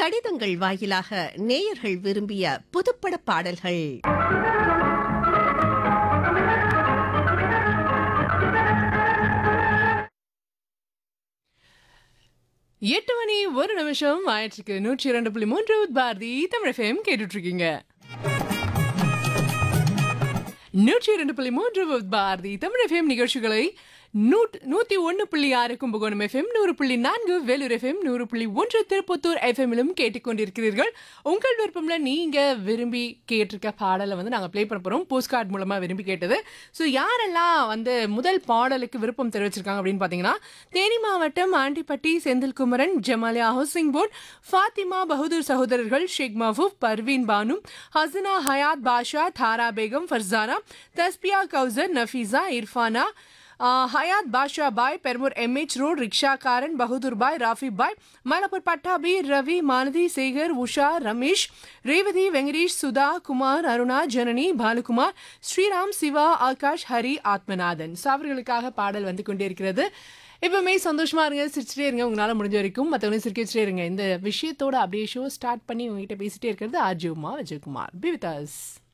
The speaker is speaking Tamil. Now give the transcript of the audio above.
கடிதங்கள் வாயிலாக நேயர்கள் விரும்பிய புதுப்பட பாடல்கள் எட்டு மணி ஒரு நிமிஷம் ஆயிடுச்சுக்கு நூற்றி இரண்டு புள்ளி மூன்று பாரதி தமிழ் எஃப்எம் கேட்டுட்டு இருக்கீங்க நூற்றி இரண்டு புள்ளி மூன்று பாரதி தமிழ் எஃப்எம் நிகழ்ச்சிகளை நூட் நூத்தி ஒன்னு புள்ளி ஆறு கும்பகோணம் எஃப்எம் நூறு புள்ளி நான்கு வேலூர் எஃப்எம் நூறு புள்ளி ஒன்று திருப்பத்தூர் எஃப்எம்மிலும் கேட்டுக்கொண்டிருக்கிறீர்கள் உங்கள் விருப்பம்ல நீங்க விரும்பி கேட்டிருக்க பாடலை வந்து நாங்க ப்ளே பண்ண போறோம் போஸ்ட் கார்டு மூலமா விரும்பி கேட்டது ஸோ யாரெல்லாம் வந்து முதல் பாடலுக்கு விருப்பம் தெரிவிச்சிருக்காங்க அப்படின்னு பாத்தீங்கன்னா தேனி மாவட்டம் ஆண்டிப்பட்டி செந்தில்குமரன் ஜமாலியா ஹவுசிங் போர்ட் ஃபாத்திமா பகதூர் சகோதரர்கள் ஷேக் மஹபூப் பர்வீன் பானு ஹசனா ஹயாத் பாஷா தாரா பேகம் ஃபர்சானா தஸ்பியா கௌசர் நஃபீஸா இர்ஃபானா ஆஹ், ஹயாத் பாஷா பாய் பெர்மூர் எம்ஹெச் ரோட் ரிக்ஷாக்காரன் பகதூர் பாய் ராஃபி பாய் மலப்பூர் பட்டாபி ரவி மானதி சேகர் உஷா ரமேஷ் ரேவதி வெங்கடேஷ் சுதா குமார் அருணா ஜனனி பாலுகுமார் ஸ்ரீராம் சிவா ஆகாஷ் ஹரி ஆத்மநாதன் So, அவர்களுக்காக பாடல் வந்து கொண்டே இருக்கிறது எப்பவுமே சந்தோஷமா இருங்க சிரிச்சிட்டே இருங்க உங்களால முடிஞ்ச வரைக்கும் மற்றவங்க சிரிக்க வச்சுட்டே இருங்க இந்த விஷயத்தோட அப்படியே ஷோ ஸ்டார்ட் பண்ணி உங்ககிட்ட பேசிட்டே இருக்கிறது RJ Uma Vijayakumar be with as